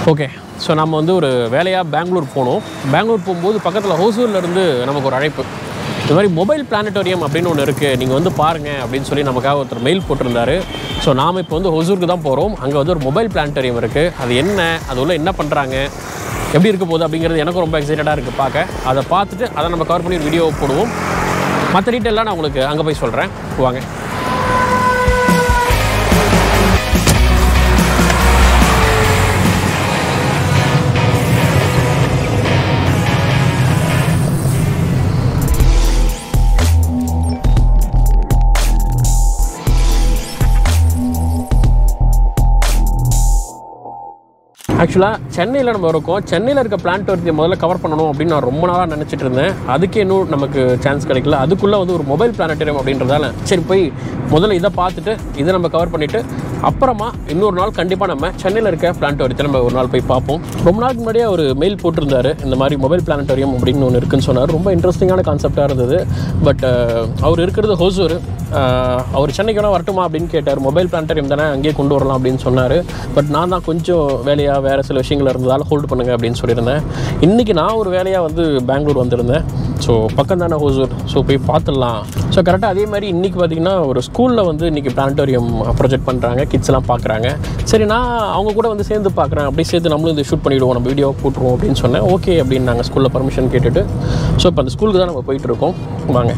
Okay so நம்ம வந்து ஒரு வேலையாக பெங்களூர் போனோம் பெங்களூர் போகும்போது பக்கத்தில் ஹோசூரில் இருந்து நமக்கு ஒரு அழைப்பு இந்த மாதிரி மொபைல் பிளானட்டோரியம் அப்படின்னு ஒன்று இருக்குது நீங்கள் வந்து பாருங்கள் அப்படின்னு சொல்லி நமக்காக ஒருத்தர் மெயில் போட்டிருந்தாரு ஸோ நாம் இப்போ வந்து ஹொசூருக்கு தான் போகிறோம் அங்கே வந்து ஒரு மொபைல் பிளானட்டோரியம் இருக்குது அது என்ன அது உள்ள என்ன பண்ணுறாங்க எப்படி இருக்க போகுது அப்படிங்கிறது எனக்கும் ரொம்ப எக்ஸைட்டடாக இருக்குது பார்க்க அதை பார்த்துட்டு அதை நம்ம கவர் பண்ணி ஒரு வீடியோ போடுவோம் மற்ற டீட்டெயிலாம் நான் உங்களுக்கு அங்கே போய் சொல்கிறேன் வாங்க ஆக்சுவலாக சென்னையில் நம்ம இருக்கோம் சென்னையில் இருக்க பிளான்டோரியத்தை முதல்ல கவர் பண்ணணும் அப்படின்னு நான் ரொம்ப நாளாக நினச்சிட்டு இருந்தேன் அதுக்கு இன்னும் நமக்கு சான்ஸ் கிடைக்கல அதுக்குள்ளே வந்து ஒரு மொபைல் பிளானட்டோரியம் அப்படின்றதால சரி போய் முதல்ல இதை பார்த்துட்டு இதை நம்ம கவர் பண்ணிவிட்டு அப்புறமா இன்னொரு நாள் கண்டிப்பாக நம்ம சென்னையில் இருக்க பிளானட்டோரியத்தை நம்ம ஒரு நாள் போய் பார்ப்போம் ரொம்ப நாளுக்கு முன்னாடியே ஒரு மெயில் போட்டிருந்தாரு இந்த மாதிரி மொபைல் பிளானட்டோரியம் அப்படின்னு ஒன்று இருக்குன்னு சொன்னார் ரொம்ப இன்ட்ரெஸ்டிங்கான கான்செப்டாக இருந்தது பட் அவர் இருக்கிறது ஹோசூர் அவர் சென்னைக்கு வேணால் வரட்டுமா அப்படின்னு கேட்டார் மொபைல் பிளானட்டோரியம் தானே அங்கேயே கொண்டு வரலாம் அப்படின்னு சொன்னார் பட் நான் தான் கொஞ்சம் வேலையாக வேறு சில விஷயங்கள் இருந்ததால் ஹோல்டு பண்ணுங்க அப்படின்னு சொல்லியிருந்தேன் இன்றைக்கி நான் ஒரு வேலையாக வந்து பெங்களூர் வந்திருந்தேன் ஸோ பக்கம் தானே ஹோசூர் ஸோ போய் பார்த்துடலாம் ஸோ கரெக்டாக அதே மாதிரி இன்றைக்கி பார்த்தீங்கன்னா ஒரு ஸ்கூலில் வந்து இன்றைக்கி பிளானட்டோரியம் ப்ரொஜெக்ட் பண்ணுறாங்க கிட்ஸ் எல்லாம் பார்க்குறாங்க சரி நான் அவங்க கூட வந்து சேர்ந்து பார்க்குறேன் அப்படியே சேர்த்து நம்மளும் இது ஷூட் பண்ணிவிடுவோம் நம்ம வீடியோ போட்டுருவோம் அப்படின்னு சொன்னேன் ஓகே அப்படின்னு நாங்கள் ஸ்கூலில் பர்மிஷன் கேட்டுட்டு ஸோ இப்போ அந்த ஸ்கூலுக்கு தான் நம்ம போயிட்டு இருக்கோம் வாங்க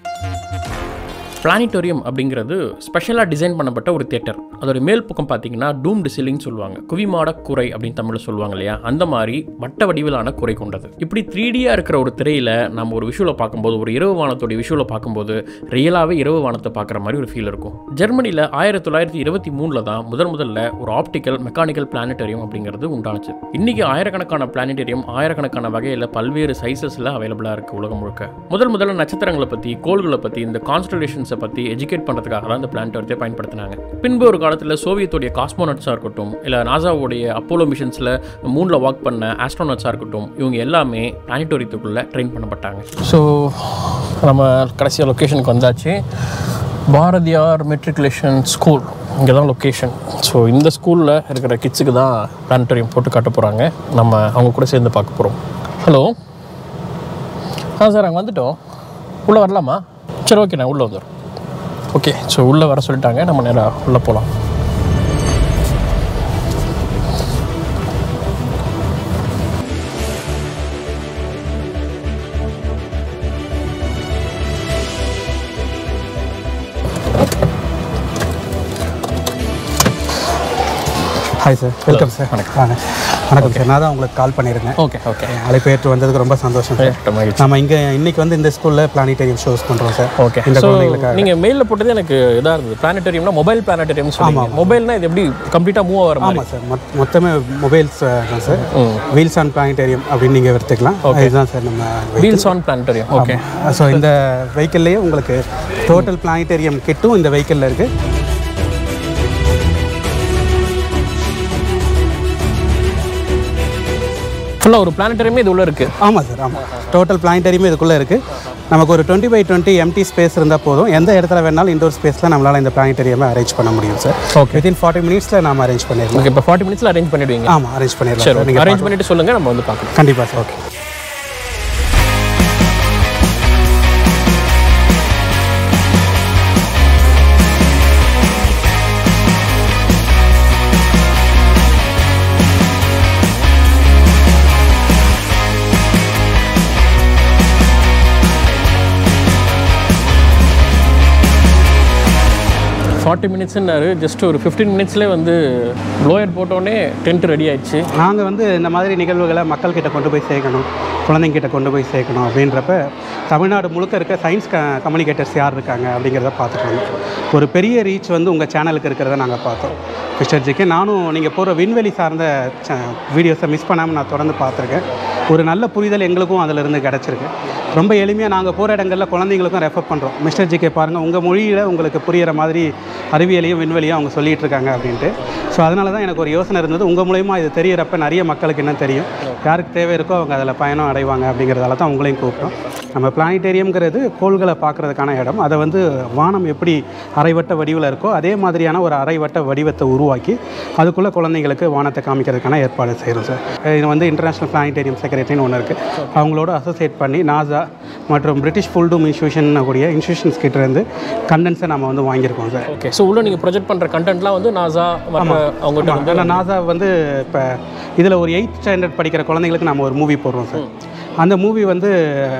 பிளானிட்டோரியம் அப்படிங்கிறது ஸ்பெஷலாக டிசைன் பண்ணப்பட்ட ஒரு தேட்டர் அதோட மேல் பக்கம் பார்த்தீங்கன்னா டூம்டு சில்லிங் சொல்லுவாங்க குவிமாட குறை அப்படின்னு தமிழில் சொல்லுவாங்க இல்லையா அந்த மாதிரி வட்ட வடிவிலான குறை கொண்டது இப்படி த்ரீ டியாக இருக்கிற ஒரு திரையில் நம்ம ஒரு விஷுவலை பார்க்கும்போது ஒரு இரவு வானத்தோடைய விஷுவலை பார்க்கும்போது ரியலாகவே இரவு வானத்தை பார்க்குற மாதிரி ஒரு ஃபீல் இருக்கும் ஜெர்மனியில் ஆயிரத்தி தொள்ளாயிரத்தி இருபத்தி மூணில் தான் முதல் முதல்ல ஒரு ஆப்டிக்கல் மெக்கானிக்கல் பிளானட்டோரியம் அப்படிங்கிறது உண்டாச்சு இன்னைக்கு ஆயிரக்கணக்கான பிளானட்டோரியம் ஆயிரக்கணக்கான வகையில் பல்வேறு சைஸஸில் அவைலபிளாக இருக்குது உலகம் முழுக்க முதல் முதல்ல நட்சத்திரங்களை பற்றி கோள்களை பற்றி இந்த கான்ஸ்டலேஷன்ஸை பற்றி எஜுகேட் பண்ணுறதுக்காக தான் இந்த பிளானட்டோரியத்தை பயன்படுத்தினாங்க பின்பு ஒரு காலத்தில் சோவியத்துடைய காஸ்மோனட்ஸாக இருக்கட்டும் இல்லை நாசாவுடைய அப்போலோ மிஷன்ஸில் மூணில் வாக் பண்ண ஆஸ்ட்ரோனட்ஸாக இருக்கட்டும் இவங்க எல்லாமே பிளானட்டோரியத்துக்குள்ளே ட்ரெயின் பண்ணப்பட்டாங்க ஸோ நம்ம கடைசியாக லொக்கேஷனுக்கு வந்தாச்சு பாரதியார் மெட்ரிகுலேஷன் ஸ்கூல் இங்கே தான் லொக்கேஷன் ஸோ இந்த ஸ்கூலில் இருக்கிற கிட்ஸுக்கு தான் பிளானட்டோரியம் போட்டு காட்ட போகிறாங்க நம்ம அவங்க கூட சேர்ந்து பார்க்க போகிறோம் ஹலோ ஆ சார் அங்கே வந்துட்டோம் உள்ளே வரலாமா சரி ஓகே நான் உள்ளே வந்துடுறேன் ஓகே ஸோ உள்ளே வர சொல்லிட்டாங்க நம்ம நேராக உள்ளே போகலாம் ஹாய் சார் வெல்கம் சார் வணக்கம் வாங்க வணக்கம் சார் நான் தான் உங்களுக்கு கால் பண்ணியிருந்தேன் ஓகே ஓகே அழைப்பு ஏற்று வந்ததுக்கு ரொம்ப சந்தோஷம் சார் மகிழ்ச்சி நம்ம இங்கே இன்னைக்கு வந்து இந்த ஸ்கூலில் பிளானிட்டரியம் ஷோஸ் பண்ணுறோம் சார் ஓகே இந்த ஸோ குழந்தைகளுக்காக நீங்கள் மெயிலில் போட்டது எனக்கு இதாக இருந்தது பிளானட்டோரியம்னா மொபைல் பிளானட்டோரியம் சொல்லுவாங்க மொபைல்னா இது எப்படி கம்ப்ளீட்டாக மூவ் ஆகிற மாதிரி ஆமாம் சார் மொத் மொத்தமே மொபைல்ஸ் தான் சார் வீல்ஸ் ஆன் பிளானிட்டரியம் அப்படின்னு நீங்கள் எடுத்துக்கலாம் இதுதான் சார் நம்ம wheels on planetarium okay so இந்த வெஹிக்கிள்லேயே உங்களுக்கு டோட்டல் பிளானிட்டரியம் கிட்டும் இந்த வெஹிக்கிளில் இருக்குது ஃபுல்லாக ஒரு பிளானட்டோரியமே இது உள்ளே இருக்குது ஆமாம் சார் ஆமாம் டோட்டல் பிளானிட்டரியுமே இதுக்குள்ளே இருக்குது நமக்கு ஒரு twenty by twenty empty space இருந்தால் போதும் எந்த இடத்துல வேணாலும் இண்டோர் ஸ்பேஸில் நம்மளால் இந்த பிளானிட்டரியமை அரேஞ்ச் பண்ண முடியும் சார் Okay. வித்தின் ஃபார்ட்டி மினிட்ஸில் நாம் அரேஞ்ச் பண்ணிடலாம் ஓகே இப்போ ஃபார்ட்டி மினிட்ஸில் அரேஞ்ச் பண்ணிடுவீங்க ஆமாம் அரேஞ்ச் பண்ணிடலாம் சரி சார் நீங்கள் அரேஞ்ச் பண்ணிட்டு சொல்லுங்கள் நம்ம வந்து பார்க்கலாம் கண்டிப்பாக சார் ஓகே ஃபார்ட்டி மினிட்ஸ்னாரு ஜஸ்ட் ஒரு ஃபிஃப்டீன் மினிட்ஸ்லேயே வந்து ப்ளோயர் போட்டோடனே டென்ட் ரெடி ஆயிடுச்சு நாங்கள் வந்து இந்த மாதிரி நிகழ்வுகளை மக்கள்கிட்ட கொண்டு போய் சேர்க்கணும் குழந்தைங்கிட்ட கொண்டு போய் சேர்க்கணும் அப்படின்றப்ப தமிழ்நாடு முழுக்க இருக்க சயின்ஸ் க கம்யூனிகேட்டர்ஸ் யார் இருக்காங்க அப்படிங்கிறத பார்த்துக்கணும் ஒரு பெரிய ரீச் வந்து உங்கள் சேனலுக்கு இருக்கிறத நாங்கள் பார்த்தோம் மிஸ்டர் ஜிக்கு நானும் நீங்கள் போகிற விண்வெளி சார்ந்த வீடியோஸை மிஸ் பண்ணாமல் நான் தொடர்ந்து பார்த்துருக்கேன் ஒரு நல்ல புரிதல் எங்களுக்கும் அதிலிருந்து கிடச்சிருக்கு ரொம்ப எளிமையாக நாங்கள் போகிற இடங்களில் குழந்தைங்களுக்கும் ரெஃபர் பண்ணுறோம் மிஸ்டர் ஜிகே பாருங்கள் உங்கள் மொழியில் உங்களுக்கு புரியிற மாதிரி அறிவியலையும் விண்வெளியும் அவங்க சொல்லிகிட்டு இருக்காங்க அப்படின்ட்டு ஸோ அதனால தான் எனக்கு ஒரு யோசனை இருந்தது உங்கள் மூலயமா இது தெரியறப்ப நிறைய மக்களுக்கு என்ன தெரியும் யாருக்கு தேவை இருக்கோ அவங்க அதில் பயணம் அடைவாங்க அப்படிங்கிறதால தான் உங்களையும் கூப்பிட்டோம் நம்ம பிளானிட்டேரியம்ங்கிறது கோள்களை பார்க்குறதுக்கான இடம் அதை வந்து வானம் எப்படி அரைவட்ட வடிவில் இருக்கோ அதே மாதிரியான ஒரு அரைவட்ட வடிவத்தை உருவாக்கி அதுக்குள்ளே குழந்தைங்களுக்கு வானத்தை காமிக்கிறதுக்கான ஏற்பாடு செய்கிறோம் சார் இது வந்து இன்டர்நேஷ்னல் பிளானிட்டேரியம் செக்ரட்டரின்னு ஒன்று இருக்குது அவங்களோட அசோசியேட் பண்ணி நாசா மற்றும் பிரிட்டிஷ் ஃபுல்டூம் இன்ஸ்டியூஷன் கூடிய இன்ஸ்டியூஷன்ஸ் கிட்ட இருந்து கண்டென்ஸை நம்ம வந்து வாங்கியிருக்கோம் சார் ஓகே ஸோ உள்ள நீங்கள் ப்ரொஜெக்ட் பண்ணுற கண்டென்ட்லாம் வந்து நாசா மற்ற அவங்ககிட்ட வந்து அதில் நாசா வந்து இப்போ இதில் ஒரு எயித் ஸ்டாண்டர்ட் படிக்கிற குழந்தைங்களுக்கு நம்ம ஒரு மூவி போடுறோம் சார் அந்த மூவி வந்து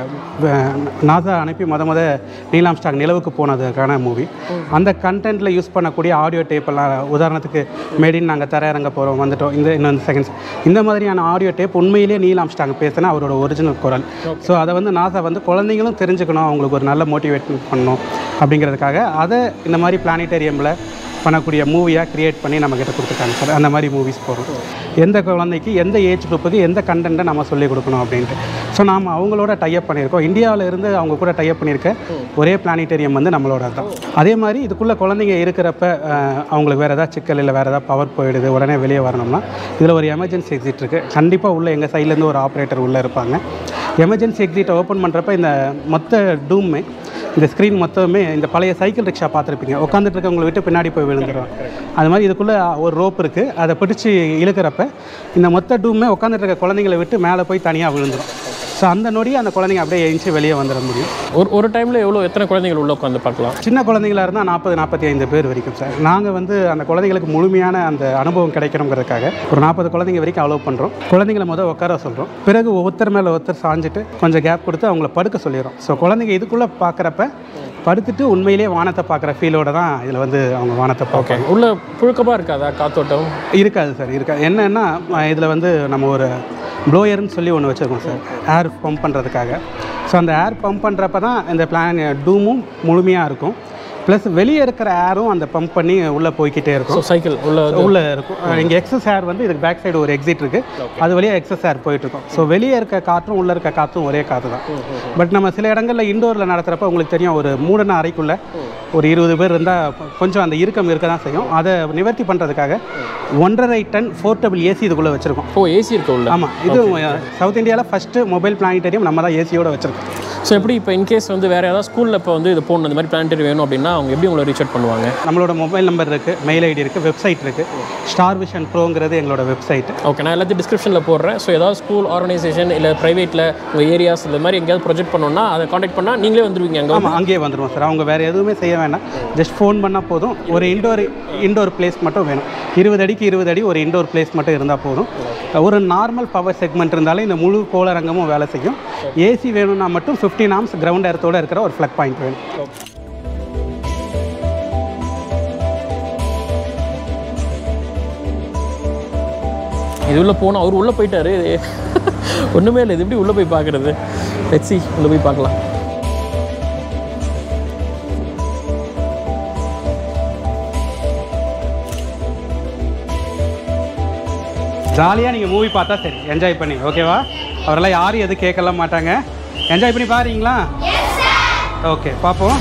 அஹ், நாசா அனுப்பி முத முத நீலாம் ஸ்டாக் நிலவுக்கு போனதுக்கான மூவி அந்த கண்டென்ட்டில் யூஸ் பண்ணக்கூடிய ஆடியோ டேப்பெல்லாம் உதாரணத்துக்கு மேடின் நாங்கள் தரையிறங்க போகிறோம் வந்துட்டோம் இந்த இன்னொன்று செகண்ட்ஸ் இந்த மாதிரியான ஆடியோ டேப் உண்மையிலேயே நீலாம் ஸ்டாக் பேசினா அவரோட ஒரிஜினல் குரல் ஸோ அதை வந்து நாசா வந்து குழந்தைங்களும் தெரிஞ்சுக்கணும் அவங்களுக்கு ஒரு நல்ல மோட்டிவேட் பண்ணணும் அப்படிங்கிறதுக்காக அதை இந்த மாதிரி பிளானிட்டேரியமில் பண்ணக்கூடிய மூவியாக கிரியேட் பண்ணி நம்மக்கிட்ட கொடுத்துருக்காங்க சார் அந்த மாதிரி மூவிஸ் போகிறோம் எந்த குழந்தைக்கு எந்த ஏஜ் குரூப்புக்கு எந்த கண்டென்ட்டை நம்ம சொல்லிக் கொடுக்கணும் அப்படின்ட்டு ஸோ நாம் அவங்களோட டைப் பண்ணியிருக்கோம் இந்தியாவில் இருந்து அவங்க கூட டைப் பண்ணியிருக்க ஒரே பிளானிட்டேரியம் வந்து நம்மளோட தான் அதே மாதிரி இதுக்குள்ளே குழந்தைங்க இருக்கிறப்ப அஹ், அவங்களுக்கு வேறு ஏதாவது சிக்கல் இல்லை வேறு ஏதாவது பவர் போயிடுது உடனே வெளியே வரணும்னா இதில் ஒரு எமர்ஜென்சி எக்ஸிட் இருக்குது கண்டிப்பாக உள்ள எங்கள் சைட்லேருந்து ஒரு ஆப்ரேட்டர் உள்ளே இருப்பாங்க எமர்ஜென்சி எக்ஸிட்டை ஓப்பன் பண்ணுறப்ப இந்த மொத்த டூமே இந்த ஸ்க்ரீன் மொத்தமே இந்த பழைய சைக்கிள் ரிக்ஷா பார்த்துருப்பீங்க உட்காந்துட்டு இருக்கவங்களை விட்டு பின்னாடி போய் விழுந்துடும் அது மாதிரி இதுக்குள்ளே ஒரு ரோப் இருக்குது அதை பிடிச்சி இழுக்கிறப்ப இந்த மொத்த டூமே உட்காந்துட்டு இருக்க குழந்தைங்களை விட்டு மேலே போய் தனியாக விழுந்துடும் ஸோ அந்த நொடி அந்த குழந்தைங்க அப்படியே எழுந்து வெளியே வந்துட முடியும் ஒரு ஒரு டைமில் எவ்வளோ எத்தனை குழந்தைகள் உள்ள உட்காந்து பார்க்கலாம் சின்ன குழந்தைங்களா இருந்தால் நாற்பது நாற்பத்தி ஐந்து பேர் வரைக்கும் சார் நாங்கள் வந்து அந்த குழந்தைங்களுக்கு முழுமையான அந்த அனுபவம் கிடைக்கணுங்கிறதுக்காக ஒரு நாற்பது குழந்தைங்க வரைக்கும் அலோவ் பண்ணுறோம் குழந்தைங்கள முதல் உட்கார சொல்கிறோம் பிறகு ஒருத்தர் மேலே ஒருத்தர் சாஞ்சிட்டு கொஞ்சம் கேப் கொடுத்து அவங்கள படுக்க சொல்லிடுறோம் ஸோ குழந்தைங்க இதுக்குள்ளே பார்க்குறப்ப படுத்துட்டு உண்மையிலேயே வானத்தை பார்க்குற ஃபீலோட தான் இதில் வந்து அவங்க வானத்தை பார்ப்பாங்க உள்ள புழுக்கமாக இருக்காதா காத்தோட்டம் இருக்காது சார் இருக்காது என்னன்னா இதில் வந்து நம்ம ஒரு ப்ளோயர்னு சொல்லி ஒன்று வச்சுருக்கோம் சார் ஏர் பம்ப் பண்ணுறதுக்காக ஸோ அந்த ஏர் பம்ப் பண்ணுறப்ப தான் இந்த பிளான் டூமும் முழுமையாக இருக்கும் ப்ளஸ் வெளியே இருக்கிற ஏரும் அந்த பம்ப் பண்ணி உள்ளே போய்க்கிட்டே இருக்கும் ஸோ சைக்கிள் உள்ள உள்ள இருக்கும் இங்கே எக்ஸஸ் ஏர் வந்து இதுக்கு பேக் சைடு ஒரு எக்ஸிட் இருக்கு அது வழியாக எக்ஸஸ் ஏர் போயிட்டு இருக்கும் ஸோ வெளியே இருக்க காற்றும் உள்ள இருக்க காற்றும் ஒரே காற்று தான் பட் நம்ம சில இடங்களில் இண்டோரில் நடத்துகிறப்ப உங்களுக்கு தெரியும் ஒரு மூடன அறைக்குள்ள ஒரு இருபது பேர் இருந்தால் கொஞ்சம் அந்த இறுக்கம் இருக்க தான் செய்யும் அதை நிவர்த்தி பண்ணுறதுக்காக ஒன்றரை டன் போர்ட்டபிள் ஏசி இதுக்குள்ளே வச்சுருக்கோம் ஓ ஏசி இருக்கு உள்ள ஆமாம் இது சவுத் இந்தியாவில் ஃபஸ்ட்டு மொபைல் பிளானிட்டரியம் நம்ம தான் ஏசியோட வச்சுருக்கோம் ஸோ எப்படி இப்போ இன்கேஸ் வந்து வேறு ஏதாவது ஸ்கூலில் இப்போ வந்து இது போகணும் இந்த மாதிரி பிளான்டரி வேணும் அப்படின்னா அவங்க எப்படி உங்களை ரீச் அவுட் பண்ணுவாங்க நம்மளோட மொபைல் நம்பர் இருக்குது மெயில் ஐடி இருக்குது வெப்சைட் இருக்குது ஸ்டார் விஷன் ப்ரோங்கிறது எங்களோட வெப்சைட் ஓகே நான் எல்லாத்தையும் டிஸ்கிரிப்ஷனில் போடுறேன் ஸோ ஏதாவது ஸ்கூல் ஆர்கனைசேஷன் இல்லை ப்ரைவேட்டில் உங்கள் ஏரியாஸ் இந்த மாதிரி எங்கேயாவது ப்ரொஜெக்ட் பண்ணணும்னா அதை காண்டாக்ட் பண்ணால் நீங்களே வந்துருவீங்க அங்கே ஆமாம் அங்கேயே வந்துடுவோம் சார் அவங்க வேறு எதுவுமே செய்ய வேண்டாம் ஜஸ்ட் ஃபோன் பண்ணால் போதும் ஒரு இண்டோர் இண்டோர் பிளேஸ் மட்டும் வேணும் இருபது அடிக்கு இருபது அடி ஒரு இண்டோர் பிளேஸ் மட்டும் இருந்தால் போதும் ஒரு நார்மல் பவர் செக்மெண்ட் இருந்தாலே இந்த முழு கோளரங்கமும் வேலை செய்யும் ஏசி வேணும்னா மட்டும் 15 ஆம்ஸ் கிரவுண்ட் எர்த்தோட இருக்கிற ஒரு ஃப்ளக் பாயிண்ட் வேணும் இது உள்ளே போனோம் அவர் உள்ளே போயிட்டாரு ஒன்றுமே இல்லை இது எப்படி உள்ளே போய் பார்க்குறது லெட்ஸி உள்ளே போய் பார்க்கலாம் ஜாலியாக நீங்கள் மூவி பார்த்தா சரி என்ஜாய் பண்ணி ஓகேவா அவரெல்லாம் யாரும் எதுவும் கேட்கலாம் மாட்டாங்க என்ஜாய் பண்ணி பாருங்களா ஓகே பார்ப்போம்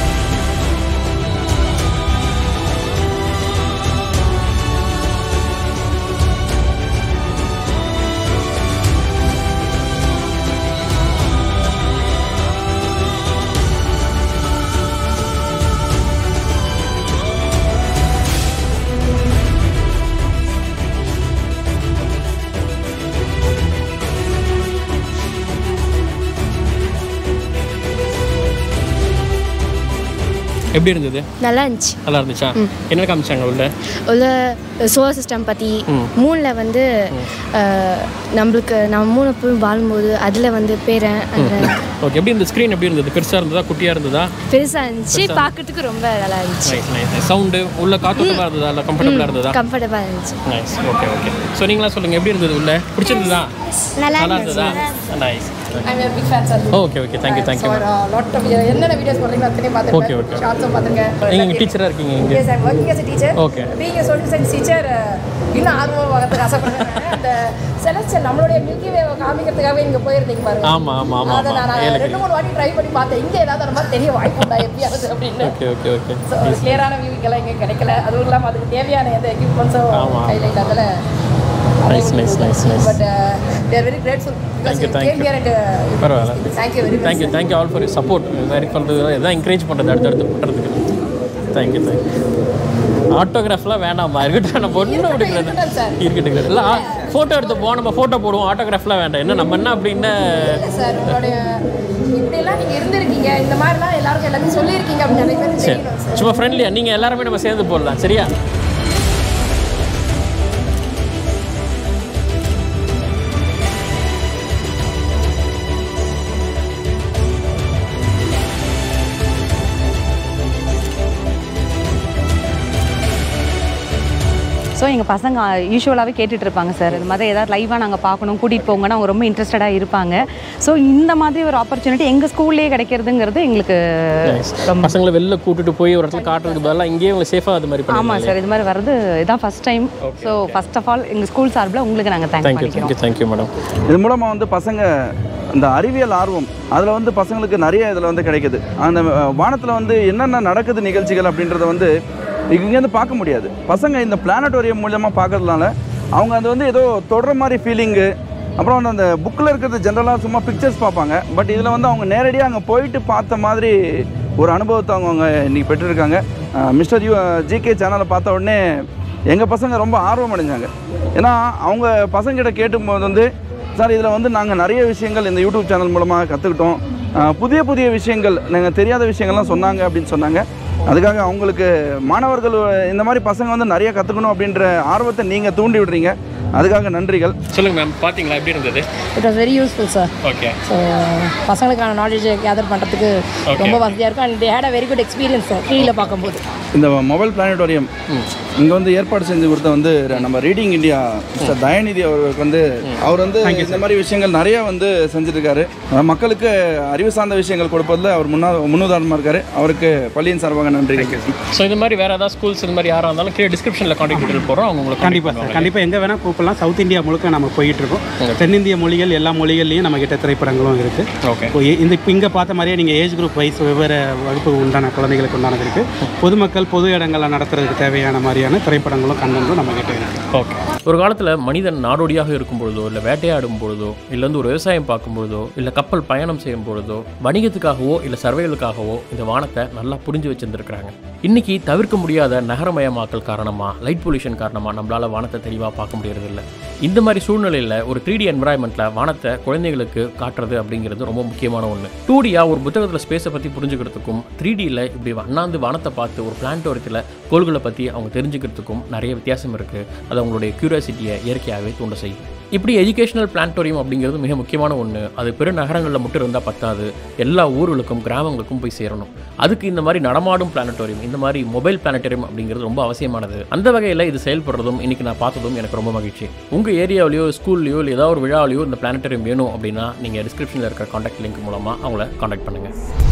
எப்படி இருந்தது நல்லா இருந்துச்சு நல்லா இருந்துச்சா என்ன காமிச்சாங்க உள்ள உள்ள சோலார் சிஸ்டம் பற்றி மூணில் வந்து அஹ், நம்மளுக்கு நம்ம மூணு போய் வாழும்போது அதில் வந்து பேரன் அந்த ஓகே எப்படி இருந்தது ஸ்க்ரீன் எப்படி இருந்தது பெருசாக இருந்ததா குட்டியாக இருந்ததா பெருசாக இருந்துச்சு பார்க்கறதுக்கு ரொம்ப நல்லா இருந்துச்சு நைஸ் நைஸ் சவுண்டு உள்ள காத்தோட்டமாக இருந்ததா இல்லை கம்ஃபர்டபுளாக இருந்ததா கம்ஃபர்டபுளாக இருந்துச்சு நைஸ் ஓகே ஓகே ஸோ நீங்களா சொல்லுங்கள் எப்படி இருந்தது உள்ள பிடிச்சிருந்ததா நல்லா நல்லா இருந்ததா nice I'm a big fan, sir. Okay okay thank you thank you So, uh, lot of என்னென்ன வீடியோஸ் போடுறீங்களோ அத்தனையும் Okay, பார்த்துருக்கேன் okay. ஷார்ட்ஸும் பார்த்துருக்கேன் நீங்கள் டீச்சராக இருக்கீங்க இங்கே Yes, I'm working as a teacher. Okay. Being a social science teacher, uh, இன்னும் ஆர்வமாக வரதுக்கு ஆசைப்படுறேன் அந்த செலஸ்டியல் நம்மளுடைய மில்கி வே காமிக்கிறதுக்காகவே நீங்க போயிருந்தீங்க பாருங்க ஆமா ஆமா ஆமா அதை ஆமா நான் ஏழு ரெண்டு மூணு வாட்டி ட்ரை பண்ணி பார்த்தேன் இங்க ஏதாவது அந்த மாதிரி தெரிய வாய்ப்பு உண்டா எப்படியாவது அப்படின்னு ஓகே ஓகே ஓகே So, ஒரு கிளியரான வியூக்கெல்லாம் இங்கே கிடைக்கல அதுவும் இல்லாமல் அதுக்கு தேவையான எந்த எக்யூப்மெண்ட்ஸும் ஆமா. கையில் இல்லாதல Nice, nice, nice, nice. But there very grateful Thank you, thank you. பரவாயில்ல thank you very much thank you thank you all for support இது மாதிரி பண்ணுறது எதாவது என்கரேஜ் பண்ணுறது அடுத்தடுத்து பண்ணுறதுக்கு தேங்க்யூ தேங்க்யூ ஆட்டோகிராஃப்லாம் வேண்டாம்மா இருக்கட்டும் நம்ம ஒன்றும் இருக்கட்டும், விட்டுக்கிறது இருக்கட்டும் சார். இருக்கட்டும் இல்லை ஃபோட்டோ எடுத்து போவோம் நம்ம ஃபோட்டோ போடுவோம் ஆட்டோகிராஃப்லாம் வேண்டாம் என்ன நம்ம என்ன அப்படின்னா சார் உங்களுடைய இப்படியெல்லாம் நீங்கள் இருந்திருக்கீங்க இந்த மாதிரிலாம் எல்லாருக்கும் எல்லாத்தையும் சொல்லியிருக்கீங்க அப்படின்னு நிறைய பேருக்கு சரி தெரியணும் சார் சும்மா ஃப்ரெண்ட்லியா நீங்கள் எல்லாருமே நம்ம சேர்ந்து போடலாம் சரியா ஸோ எங்கள் பசங்க யூஸ்வலாகவே கேட்டுட்டு இருப்பாங்க சார் இது மாதிரி ஏதாவது லைவாக நாங்கள் பார்க்கணும் கூட்டிகிட்டு போங்கன்னா அவங்க ரொம்ப இன்ட்ரெஸ்டடாக இருப்பாங்க ஸோ இந்த மாதிரி ஒரு ஆப்பர்ச்சுனிட்டி எங்கள் ஸ்கூல்லேயே கிடைக்கிறதுங்கிறது எங்களுக்கு ரொம்ப பசங்களை வெளில கூட்டிட்டு போய் ஒரு இடத்துல காட்டுறதுக்கு பதிலாக இங்கேயே உங்களை சேஃபாக அது மாதிரி ஆமாம் பண்ணுவாங்க சார் இது மாதிரி வர்றது இதான் first time so first of all எங்கள் ஸ்கூல் சார்பில் உங்களுக்கு நாங்கள் தேங்க் தேங்க்யூ பண்ணிக்கிறோம் தேங்க்யூ தேங்க்யூ மேடம் இது மூலமாக வந்து பசங்க இந்த அறிவியல் ஆர்வம் அதில் வந்து பசங்களுக்கு நிறைய இதில் வந்து கிடைக்குது அந்த வானத்தில் வந்து என்னென்ன நடக்குது நிகழ்ச்சிகள் அப்படின்றத வந்து இங்கேருந்து பார்க்க முடியாது பசங்க இந்த பிளானட்டோரியம் மூலியமாக பார்க்கறதுனால அவங்க அது வந்து ஏதோ தொடர மாதிரி ஃபீலிங்கு அப்புறம் வந்து அந்த புக்கில் இருக்கிறது ஜென்ரலாக சும்மா பிக்சர்ஸ் பார்ப்பாங்க பட் இதில் வந்து அவங்க நேரடியாக அங்கே போயிட்டு பார்த்த மாதிரி ஒரு அனுபவத்தை அவங்க அவங்க இன்றைக்கி பெற்றிருக்காங்க மிஸ்டர் யூ ஜிகே சேனலை பார்த்த உடனே எங்கள் பசங்க ரொம்ப ஆர்வம் அடைஞ்சாங்க ஏன்னா அவங்க பசங்கிட்ட கேட்டும்போது வந்து சார் இதில் வந்து நாங்கள் நிறைய விஷயங்கள் இந்த யூடியூப் சேனல் மூலமாக கற்றுக்கிட்டோம் புதிய புதிய விஷயங்கள் நாங்கள் தெரியாத விஷயங்கள்லாம் சொன்னாங்க அப்படின்னு சொன்னாங்க அதுக்காக அவங்களுக்கு மாணவர்கள் இந்த மாதிரி பசங்க வந்து நிறைய கற்றுக்கணும் அப்படின்ற ஆர்வத்தை நீங்கள் தூண்டி விடுறீங்க அதுக்காக நன்றிகள் சொல்லுங்க மேம் பார்த்தீங்களா எப்படி இருந்தது it was very useful sir okay so பசங்களுக்கான நாலேஜை கேதர் பண்ணுறதுக்கு ரொம்ப வசதியாக இருக்கும் and they had a very good experience sir டிவியில் பார்க்கும்போது இந்த மொபைல் பிளானட்டோரியம் இங்கே வந்து ஏற்பாடு செஞ்சு கொடுத்த வந்து நம்ம ரீடிங் இந்தியா மிஸ்டர் தயாநிதி அவர்களுக்கு வந்து அவர் வந்து இந்த மாதிரி விஷயங்கள் நிறைய வந்து செஞ்சுருக்காரு அஹ் மக்களுக்கு அறிவு சார்ந்த விஷயங்கள் கொடுப்பதில் அவர் முன்னா முன்னுதாரணமாக இருக்காரு அவருக்கு பள்ளியின் சார்பாக நன்றி ஸோ இது மாதிரி வேறு ஏதாவது ஸ்கூல்ஸ் இது மாதிரி யாராக இருந்தாலும் கீழே டிஸ்கிரிப்ஷனில் காண்டாக்ட் டீட்டெயில் போகிறோம் அவங்க உங்களுக்கு கண்டிப்பாக சார் கண்டிப்பாக எங்கே வேணால் கூப்பிடலாம் சவுத் இந்தியா முழுக்க நம்ம போயிட்டு இருக்கோம் தென்னிந்திய மொழிகள் எல்லா மொழிகள்லையும் நம்ம கிட்ட திரைப்படங்களும் இருக்குது ஓகே இப்போ இ- இந்த இப்போ இங்கே பார்த்த மாதிரியே நீங்கள் ஏஜ் குரூப் வைஸ் வெவ்வேறு வகுப்பு உண்டான குழந்தைகளுக்கு உண்டானது இருக்குது பொதுமக்கள் பொது இடங்களில் நடத்துறதுக்கு தேவையான மாதிரியான திரைப்படங்களும் கண்டென்ட்டும் நம்ம கிட்ட இருக்குது ஓகே ஒரு காலத்தில் மனிதன் நாடோடியாக இருக்கும் பொழுதோ இல்லை வேட்டையாடும் பொழுதோ இல்லை வந்து ஒரு விவசாயம் பார்க்கும் பொழுதோ இல்லை கப்பல் பயணம் செய்யும் பொழுதோ வணிகத்துக்காகவோ இல்லை சர்வைகளுக்காகவோ இந்த வானத்தை நல்லா புரிஞ்சு வச்சிருந்துருக்காங்க இன்னைக்கு தவிர்க்க முடியாத நகரமயமாக்கல் காரணமாக லைட் பொல்யூஷன் காரணமாக நம்மளால் வானத்தை தெளிவாக பார்க்க முடியறதில்ல இந்த மாதிரி சூழ்நிலையில் ஒரு த்ரீ டி என்வரான்மெண்ட்டில் வானத்தை குழந்தைகளுக்கு காட்டுறது அப்படிங்கிறது ரொம்ப முக்கியமான ஒன்று டூ டியாக ஒரு புத்தகத்தில் ஸ்பேஸை பற்றி புரிஞ்சுக்கிறதுக்கும் த்ரீ டியில் இப்படி அண்ணாந்து வானத்தை பார்த்து ஒரு பிளான்டோரியத்தில் கோள்களை பற்றி அவங்க தெரிஞ்சுக்கிறதுக்கும் நிறைய வித்தியாசம் இருக்குது அது அவங்களுடைய க்யூரியாசிட்டியை இயற்கையாகவே தூண்ட செய்யும் இப்படி எஜுகேஷனல் பிளான்டோரியம் அப்படிங்கிறது மிக முக்கியமான ஒன்று அது பெருநகரங்களில் மட்டும் இருந்தால் பத்தாது எல்லா ஊர்களுக்கும் கிராமங்களுக்கும் போய் சேரணும் அதுக்கு இந்த மாதிரி நடமாடும் பிளானட்டோரியம் இந்த மாதிரி மொபைல் பிளானட்டோரியம் அப்படிங்கிறது ரொம்ப அவசியமானது அந்த வகையில் இது செயல்படுறதும் இன்னைக்கு நான் பார்த்ததும் எனக்கு ரொம்ப மகிழ்ச்சி உங்கள் ஏரியாவிலையோ ஸ்கூல்லையோ இல்லை ஏதாவது ஒரு விழாவிலையோ இந்த பிளானட்டோரியம் வேணும் அப்படின்னா நீங்கள் டிஸ்கிரிப்ஷனில் இருக்கிற காண்டாக்ட் லிங்க் மூலமாக அவங்கள காண்டாக்ட் பண்ணுங்கள்